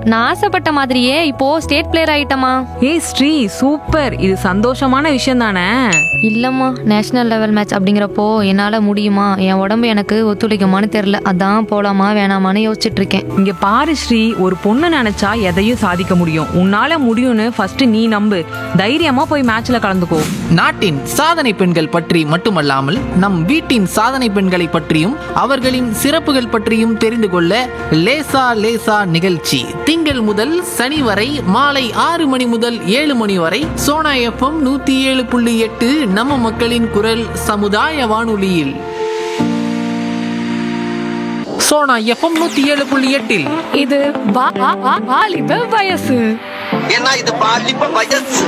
நான் ஆசைப்பட்ட மாதிரியே இப்போ ஸ்டேட் பிளேயர் ஆயிட்டமா ஏய் ஸ்ரீ சூப்பர் இது சந்தோஷமான விஷயம் தானே இல்லம்மா நேஷனல் லெவல் மேட்ச் அப்படிங்கிறப்போ என்னால முடியுமா என் உடம்பு எனக்கு ஒத்துழைக்குமான்னு தெரியல அதான் போலாமா வேணாமான்னு யோசிச்சுட்டு இருக்கேன் இங்க பாரு ஸ்ரீ ஒரு பொண்ணு நினைச்சா எதையும் சாதிக்க முடியும் உன்னால முடியும்னு ஃபர்ஸ்ட் நீ நம்பு தைரியமா போய் மேட்ச்ல கலந்துக்கோ நாட்டின் சாதனை பெண்கள் பற்றி மட்டுமல்லாமல் நம் வீட்டின் சாதனை பெண்களை பற்றியும் அவர்களின் சிறப்புகள் பற்றியும் தெரிந்து கொள்ள லேசா லேசா நிகழ்ச்சி திங்கள் முதல் சனி வரை மாலை ஆறு மணி முதல் ஏழு மணி வரை சோனா எஃப்எம் நூத்தி ஏழு புள்ளி எட்டு நம்ம மக்களின் குரல் சமுதாய வானொலியில் சோனா எஃப்எம் நூத்தி ஏழு புள்ளி எட்டில் இது வா- வா- வா- வாலிப வயசு ஏன்னா இது பாலிப்ப வயசு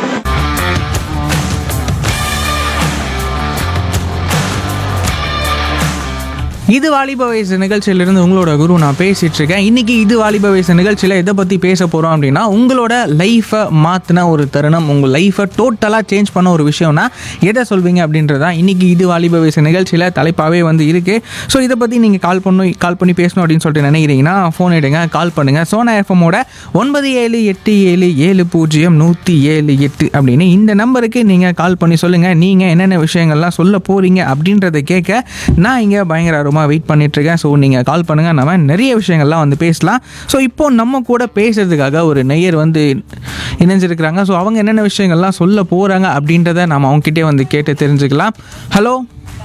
இது வாலிப வயசு நிகழ்ச்சியிலிருந்து உங்களோட குரு நான் பேசிட்டு இருக்கேன் இன்னைக்கு இது வாலிப வயசு நிகழ்ச்சியில் எதை பற்றி பேச போகிறோம் அப்படின்னா உங்களோட லைஃப்பை மாற்றின ஒரு தருணம் உங்கள் லைஃப்பை டோட்டலாக சேஞ்ச் பண்ண ஒரு விஷயம்னா எதை சொல்வீங்க அப்படின்றதா இன்னைக்கு இது வாலிப வயசு நிகழ்ச்சியில் தலைப்பாகவே வந்து இருக்கு ஸோ இதை பற்றி நீங்கள் கால் பண்ணணும் கால் பண்ணி பேசணும் அப்படின்னு சொல்லிட்டு நினைக்கிறீங்கன்னா ஃபோன் எடுங்க கால் பண்ணுங்கள் சோனா எஃப்எம்மோட ஒன்பது ஏழு எட்டு ஏழு ஏழு பூஜ்ஜியம் நூற்றி ஏழு எட்டு அப்படின்னு இந்த நம்பருக்கு நீங்கள் கால் பண்ணி சொல்லுங்கள் நீங்கள் என்னென்ன விஷயங்கள்லாம் சொல்ல போகிறீங்க அப்படின்றத கேட்க நான் இங்கே பயங்கர ஆர்வமாக வெயிட் பண்ணிகிட்ருக்கேன் ஸோ நீங்கள் கால் பண்ணுங்கள் நம்ம நிறைய விஷயங்கள்லாம் வந்து பேசலாம் ஸோ இப்போ நம்ம கூட பேசுறதுக்காக ஒரு நெய்யர் வந்து இணைஞ்சிருக்கிறாங்க ஸோ அவங்க என்னென்ன விஷயங்கள்லாம் சொல்ல போகிறாங்க அப்படின்றத நம்ம அவங்ககிட்டே வந்து கேட்டு தெரிஞ்சுக்கலாம் ஹலோ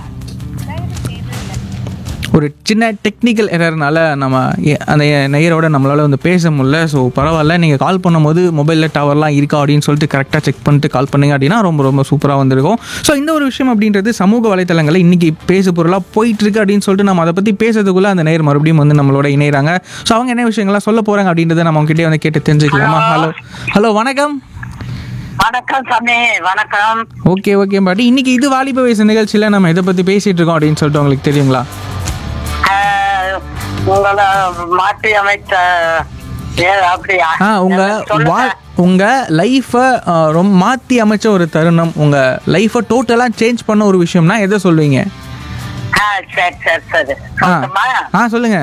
ஒரு சின்ன டெக்னிக்கல் எரர்னால நம்ம எ- அந்த நெய்யரோட நம்மளால் வந்து பேச முடியல ஸோ பரவாயில்ல நீங்கள் கால் பண்ணும்போது மொபைலில் டவர்லாம் இருக்கா அப்படின்னு சொல்லிட்டு கரெக்டாக செக் பண்ணிட்டு கால் பண்ணீங்க அப்படின்னா ரொம்ப ரொம்ப சூப்பராக வந்திருக்கும் ஸோ இந்த ஒரு விஷயம் அப்படின்றது சமூக வலைத்தளங்களில் இன்றைக்கி பேசு பொருளாக போயிட்டு இருக்கு அப்படின்னு சொல்லிட்டு நம்ம அதை பற்றி பேசுறதுக்குள்ளே அந்த நேர் மறுபடியும் வந்து நம்மளோட இணைகிறாங்க ஸோ அவங்க என்ன விஷயங்கள்லாம் சொல்ல போகிறாங்க அப்படின்றத நம்ம அவங்ககிட்டே வந்து கேட்டு தெரிஞ்சுக்கலாமா ஹலோ ஹலோ வணக்கம் வணக்கம் சாமி வணக்கம் ஓகே ஓகே பாட்டி இன்னைக்கு இது வாலிப வயசு நிகழ்ச்சியில் நம்ம எதை பற்றி பேசிகிட்டு இருக்கோம் அப்படின்னு சொல்லிட்டு உங்களுக்கு தெரியுங்களா ஆஹ், உங்களை மாற்றி அமைத்த ஏ, அப்படியா ஆ உங்க சொல்லுங்க. வா உங்க லைஃபை ரொம்ப மாத்தி அமைச்ச ஒரு தருணம் உங்க லைஃபை டோட்டலா சேஞ்ச் பண்ண ஒரு விஷயம்னா எதை சொல்வீங்க ஆ, சரி சரி சரி ஆ சொல்லட்டுமா? ஆ சொல்லுங்க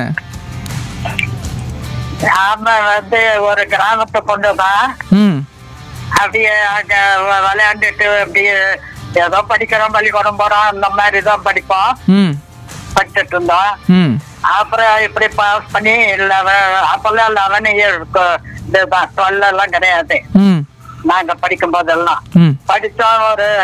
நாம வந்து ஒரு கிராமத்தை கொண்டு தான் ம் அப்படியே அங்க வ- விளையாண்டுட்டு அப்படியே ஏதோ படிக்கிறோம் பள்ளிக்கூடம் போறோம் இந்த மாதிரி தான் படிப்போம் ம் படிச்சுட்டு இருந்தோம் ம் அப்புறம் இப்படி பாஸ் பண்ணி லெவன் அப்பெல்லாம் லெவன் இயர் இதுதான் டுவெல் எல்லாம் கிடையாது ம் நாங்க படிக்கும் போதெல்லாம் ம் படிச்சோம் ஒரு